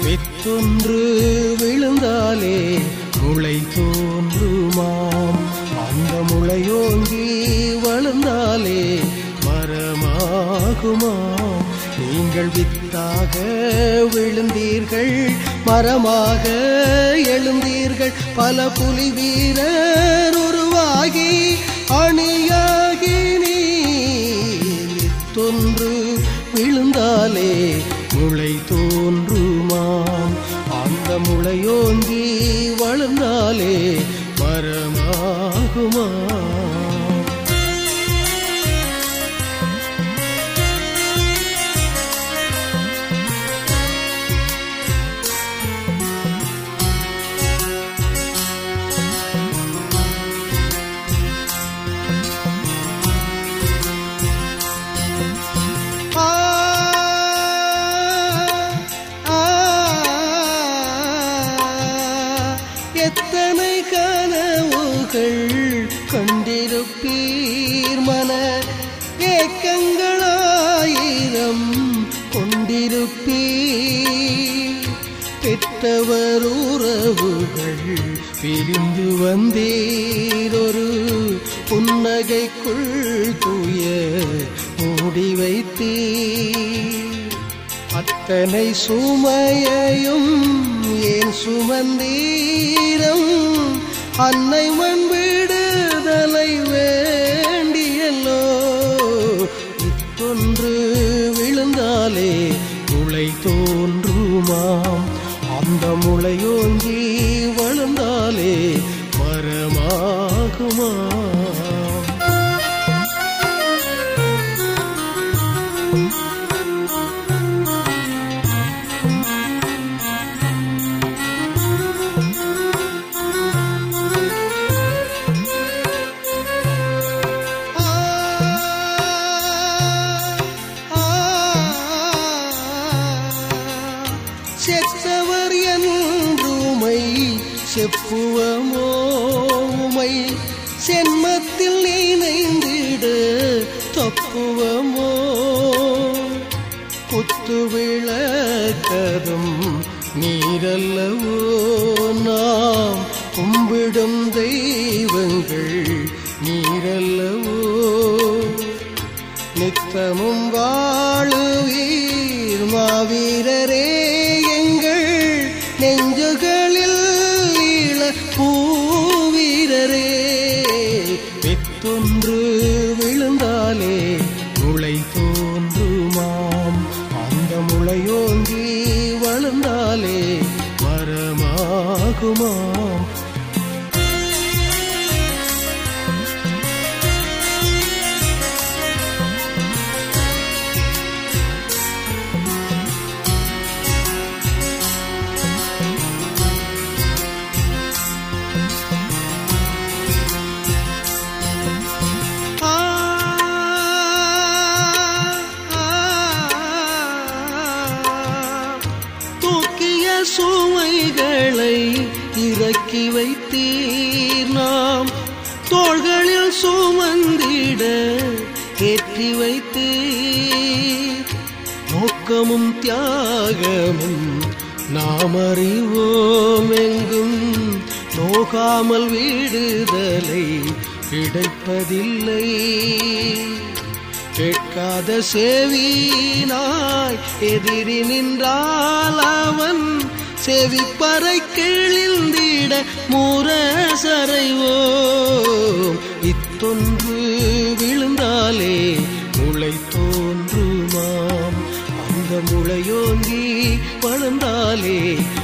வித்தொன்று விழுந்தாலே முளை தோன்றுமாம் அந்த முளையோங்கி வளர்ந்தாலே மரமாகுமாம் நீங்கள் வித்தாக விழுந்தீர்கள் மரமாக எழுந்தீர்கள் பல புலி வீரர் உருவாகி அணியாகி நீ வித்தொன்று விழுந்தாலே முளை தோன்றுமாம் அந்த முளையோங்கி வளர்ந்தாலே மரமாகுமாம் ஆ, ஆ, எத்தனை கனவுகள் கண்டிருப்பீர் மன ஏக்கங்களாயிரம் கொண்டிருப்பீர் பெற்றவர் உறவுகள் பிரிந்து வந்தீரொரு புன்னகைக்குள் தூய மூடி வைத்தீர் அத்தனை சுமையையும் ஏன் சுமந்தீரம் அன்னை மண் விடுதலை வேண்டியல்லோ இத்தொன்று விழுந்தாலே முளை தோன்றுமாம் அந்த முளையோங்கி வளர்ந்தாலே மரமாகுமாம் ஆ, ஆ, செத்தவர் என்றுமை செப்புவமோ உமை சென்மத்தில் நினைந்திட தப்புவமோ குத்து விளக்கதும் நீரல்லவோ நாம் கும்பிடும் தெய்வங்கள் நீரல்லவோ நித்தமும் வாழுவீர் மாவீரரே எங்கள் நெஞ்சுகளில் ஈழ பூவீரரே வித்தொன்று விழுந்தாலே முளை தோன்றுமாம் அந்த முளையோங்கி வளர்ந்தாலே மரமாகுமாம் ஆ, ஆ, தூக்கிய சுமைகளை இறக்கி வைத்தீர் நாம் தோள்களில் சுமந்திட ஏற்றி வைத்தீர் நோக்கமும் தியாகமும் நாம் அறிவோம் எங்கும் நோகாமல் விடுதலை கிடைப்பதில்லை கேட்காத செவினாய் எதிரி நின்றால் அவன் செவிப்பறை கிழிந்திட முரசறைவோம் இத்தொன்று விழுந்தாலே முளை தோன்றுமாம் அந்த முளையோங்கி வளர்ந்தாலே